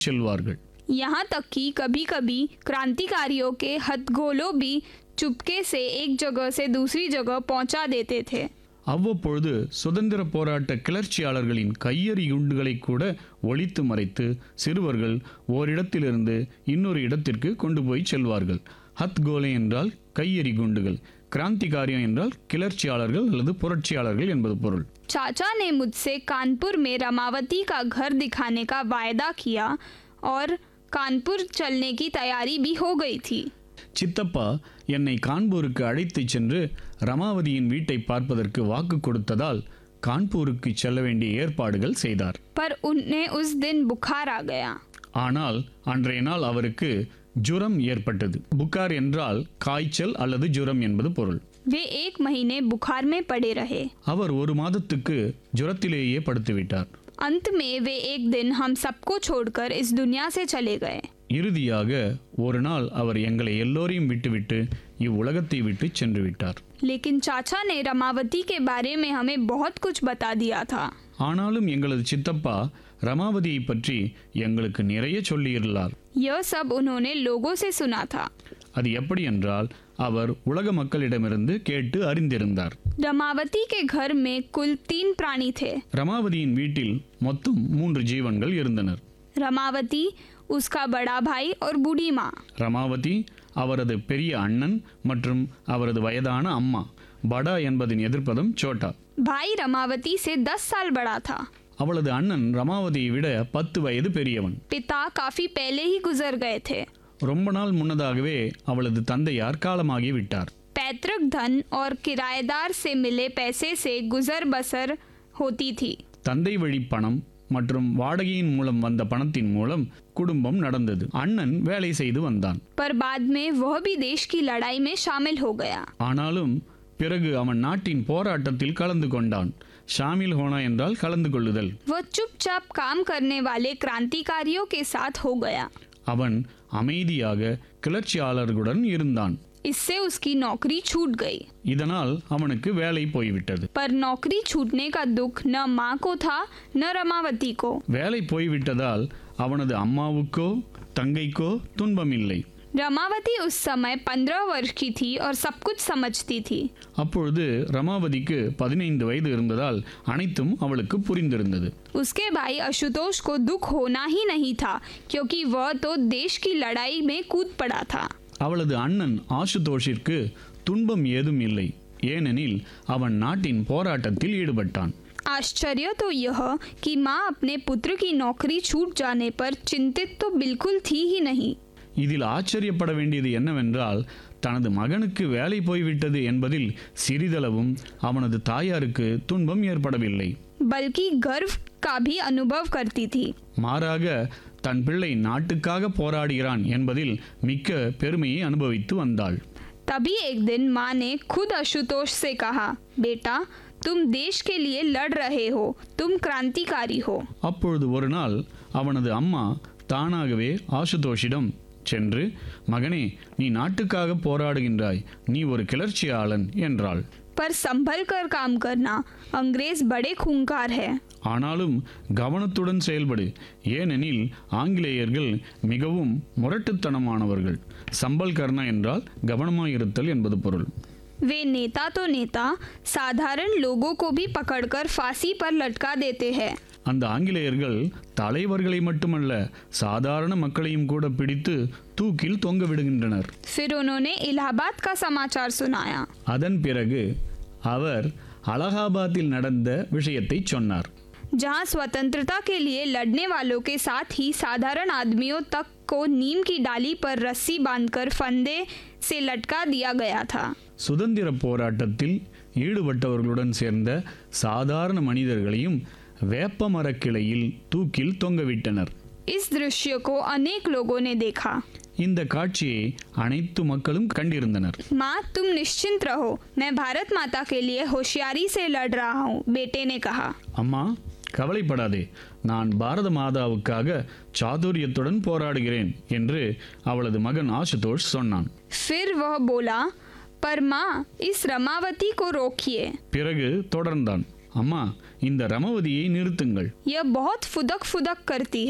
செல்வார்கள் यहाँ तक कि कभी कभी क्रांतिकारियों के हथगोलों भी चुपके से एक जगह से दूसरी जगह पहुंचा देते थे அவ்வப்பொழுது சுதந்திர போராட்ட கிளர்ச்சியாளர்களின் கையெறி குண்டுகளை கூட ஒளித்து மறைத்து சிறுவர்கள் ஓரிடத்திலிருந்து இன்னொரு இடத்திற்கு கொண்டு போய் செல்வார்கள் ஹத் கோலே என்றால் கையெறி குண்டுகள் கிராந்திகாரியம் என்றால் கிளர்ச்சியாளர்கள் அல்லது புரட்சியாளர்கள் என்பது பொருள் चाचा ने मुझसे कानपुर में रमावती का घर दिखाने का वायदा किया और कानपुर चलने की तैयारी भी हो गई थी சித்தப்பா என்னை கான்பூருக்கு அழைத்துச் சென்று ரமாவதியின் வீட்டை பார்ப்பதற்கு வாக்கு கொடுத்ததால் கான்பூருக்கு செல்ல வேண்டிய ஏற்பாடுகள் செய்தார் पर उन्हें उस दिन बुखार आ गया ஆனால் அன்றைய நாள் அவருக்கு ஜுரம் ஏற்பட்டது புகார் என்றால் காய்ச்சல் அல்லது ஜுரம் என்பது பொருள் वे एक महीने बुखार में पड़े रहे அவர் ஒரு மாதத்துக்கு ஜுரத்திலேயே படுத்துவிட்டார் अंत में वे एक दिन हम सबको छोड़कर इस दुनिया से चले गए இறுதியாக ஒரு நாள் அவர் எங்களை எல்லோரையும் விட்டுவிட்டு இவ்வுலகத்தை விட்டு சென்று விட்டார் लेकिन चाचा ने रमावती के बारे में हमें बहुत कुछ बता दिया था ஆனாலும் எங்களது சித்தப்பா ரமாவதியை பற்றி எங்களுக்கு நிறைய சொல்லியிருந்தார் यह सब उन्होंने लोगों से सुना था அது எப்படி என்றால் அவர் உலக மக்களிடமிருந்து கேட்டு அறிந்திருந்தார் रमावती के घर में कुल तीन प्राणी थे ரமாவதியின் வீட்டில் மொத்தம் மூன்று ஜீவன்கள் இருந்தனர் रमावती उसका बड़ा भाई और बूढ़ी माँ ரமாவதி அவரது பெரிய அண்ணன் மற்றும் அவரது வயதான அம்மா படா என்பதின் எதிர்ப்பதம் சோட்டா भाई रमावती से दस साल बड़ा था அவளது அண்ணன் ரமாவதியை விட பத்து வயது பெரியவன் पिता काफी पहले ही गुजर गए थे ரொம்ப நாள் முன்னதாகவே அவளது தந்தையார் காலமாகி விட்டார் पैतृक धन और किराएदार से मिले पैसे से गुजर बसर होती थी தந்தை வழி பணம் மற்றும் வாடகையின் மூலம் வந்த பணத்தின் மூலம் குடும்பம் நடந்தது அண்ணன் வேலை செய்து வந்தான் पर बाद में वह भी देश की लड़ाई में शामिल हो गया ஆனாலும் பிறகு அவன் நாட்டின் போராட்டத்தில் கலந்து கொண்டான் ஷாமில் ஹோனா என்றால் கலந்து கொள்ளுதல் वह चुपचाप काम करने वाले क्रांतिकारियों के साथ हो गया அவன் அமைதியாக கிளர்ச்சியாளர்களுடன் இருந்தான் इससे उसकी नौकरी छूट गई இதனால் அவனுக்கு வேலை போய்விட்டது पर नौकरी छूटने का दुख न माँ को था न रमावती को வேலை போய்விட்டதால் அவனது அம்மாவுக்கோ தங்கைக்கோ துன்பமில்லை रमावती उस समय पंद्रह वर्ष की थी और सब कुछ समझती थी அப்பொழுது ரமாவதிக்கு பதினைந்து வயது இருந்ததால் அனைத்தும் அவளுக்கு புரிந்திருந்தது उसके भाई आशुतोष को दुख होना ही नहीं था क्योंकि वह तो देश की लड़ाई में कूद पड़ा था அவளது அண்ணன் ஆசுதோஷிற்கு துன்பம் ஏதும் இல்லை ஏனெனில் அவன் நாட்டின் போராட்டத்தில் ஈடுபட்டான் आश्चर्य तो यह कि माँ अपने पुत्र की नौकरी छूट जाने पर चिंतित तो बिल्कुल थी ही नहीं இதில் ஆச்சரியப்பட வேண்டியது என்னவென்றால் தனது மகனுக்கு வேலை போய்விட்டது என்பதில் சிறிதளவும் அவனது தாயாருக்கு துன்பம் ஏற்படவில்லை बल्कि गर्व का भी अनुभव करती थी மாறாக தன் பிள்ளை நாட்டுக்காக போராடுகிறான் என்பதில் மிக்க பெருமையை அனுபவித்து வந்தாள் तभी एक दिन माँ ने खुद आशुतोष से कहा बेटा तुम देश के लिए लड़ रहे हो तुम क्रांतिकारी हो அப்பொழுது ஒரு நாள் அவனது அம்மா தானாகவே ஆசுதோஷிடம் சென்று மகனே நீ நாட்டுக்காக போராடுகின்றாய் நீ ஒரு கிளர்ச்சியாளன் என்றாள் पर संभल कर काम करना अंग्रेज बड़े खूंखार है ஆனாலும் கவனத்துடன் செயல்படு ஏனெனில் ஆங்கிலேயர்கள் மிகவும் முரட்டுத்தனமானவர்கள் சம்பல் கர்ணா என்றால் கவனமாயிருத்தல் என்பது பொருள் वे नेता तो नेता साधारण लोगों को भी पकड़कर फांसी पर लटका देते हैं அந்த ஆங்கிலேயர்கள் தலைவர்களை மட்டுமல்ல சாதாரண மக்களையும் கூட பிடித்து தூக்கில் தொங்க விடுகின்றனர் फिर उन्होंने इलाहाबाद का समाचार सुनाया அதன் பிறகு அவர் அலகாபாத்தில் நடந்த விஷயத்தை சொன்னார் जहां स्वतंत्रता के लिए लड़ने वालों के साथ ही साधारण आदमियों तक को नीम की डाली पर रस्सी बांधकर फंदे से लटका दिया गया था சுதந்திர போராட்டத்தில் ஈடுபட்டவர்களுடன் சேர்ந்த சாதாரண மனிதர்களையும் வேப்ப மரக்கிளையில் தூக்கில் தொங்கவிட்டனர் इस दृश्य को अनेक लोगों ने देखा இந்த காட்சியை அனைத்து மக்களும் கண்டிருந்தனர் माँ तुम निश्चिंत रहो मैं भारत माता के लिए होशियारी से लड़ रहा हूँ बेटे ने कहा அம்மா கவலைப்படாதே நான் பாரத மாதாவுக்காக சாதுரியத்துடன் போராடுகிறேன் என்று அவளது மகன் ஆசுதோஷ் சொன்னான் फिर वह बोला पर माँ इस रमावती को रोकिए பிறகு தொடர்ந்தான் அம்மா இந்த ரமவதியை நிறுத்துங்கள் यह बहुत फुदक फुदक करती है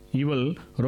இவள்